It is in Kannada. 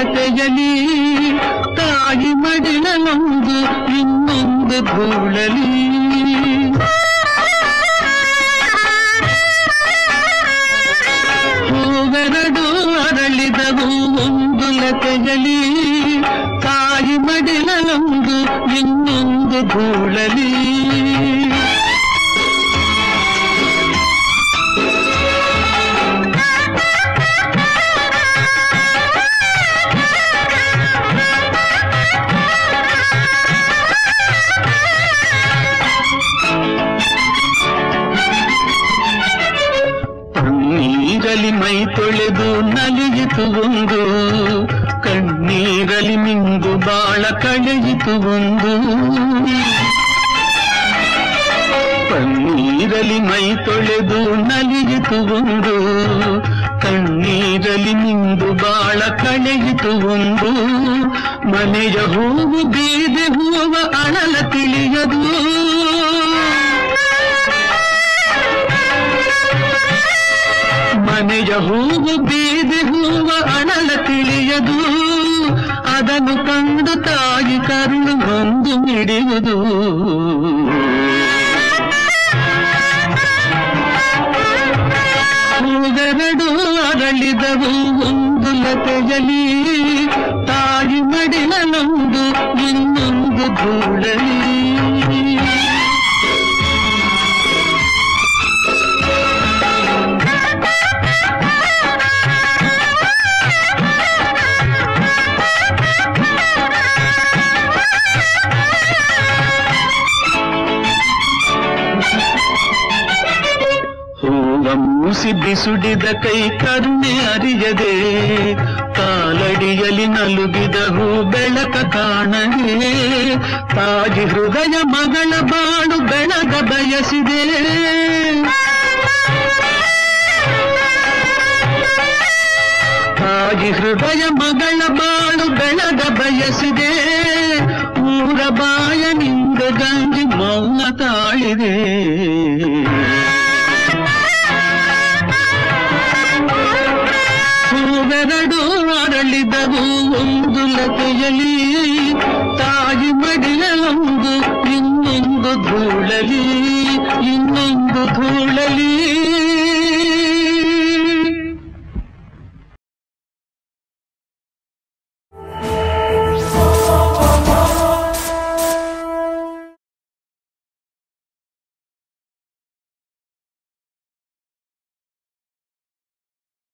ಲತೆಯಲಿ ತಾಯಿ ಮಡಿಲಲೊಂದು ಇನ್ನೊಂದು ಧೂಳಲಿ ಹೂವೆರಡು ಅರಳಿದವು ಒಂದು ಲತೆಯಲಿ ತಾಯಿ ಮಡಿಲಲೊಂದು ಇನ್ನೊಂದು ಧೂಳಲಿ ನೀರಲಿ ಮೈ ತೊಳೆದು ನಲಿಯಿತು ಒಂದು ಕಣ್ಣೀರಲಿ ಮಿಂದು ಬಾಳ ಕಳೆಯಿತು ಒಂದು ಪನ್ನೀರಲಿ ಮೈ ತೊಳೆದು ನಲಿಯಿತು ಒಂದು ಕಣ್ಣೀರಲಿ ಮಿಂದು ಬಾಳ ಕಳೆಯಿತು ಒಂದು ಮನೆಯ ಹೂವು ಬೀದೆ ಹೂವ ಅಳಲ ತಿಳಿಯದು ಮನೆಯ ಹೂವು ಬೀದಿ ಹೂವ ಅಣಲ ತಿಳಿಯದು ಅದನ್ನು ಕಂಡು ತಾಯಿ ಕರುಳು ನೊಂದು ಮಿಡಿಯುವುದು ಹೂವೆರಡು ಅರಳಿದವು ಒಂದು ಲತೆಯಲಿ ತಾಯಿ ಮಡಿಲಲೊಂದು ಇನ್ನೊಂದು ಧೂಳಲಿ ಹೂವ ಮೂಸಿ ಬಿಸುಡಿದ ಕೈ ಕರುಣೆ ಅರಿಯದೆ ಕಾಲಡಿಯಲಿ ನಲುಗಿದ ಹೂ ಬೆಳಕ ಕಾಣದೆ ತಾಜಿ ಹೃದಯ ಮಗಳ ಬಾಳು ಬೆಳಗ ಬಯಸಿದೆ ತಾಜಿ ಹೃದಯ ಮಗಳ ಬಾಳು ಬೆಳಗ ಬಯಸಿದೆ ಊರ ಬಾಯನಿಂದ ಗಂಜಿ ಮೌನ ತಾಳಿದೆ ಹೂವೆರಡು ಅರಳಿದವು ಒಂದು ಲತೆಯಲಿ ತಾಯಿ ಮಡಿಲೊಂದು ಇನ್ನೊಂದು ಧೂಳಲಿ ಇನ್ನೊಂದು ಧೂಳಲಿ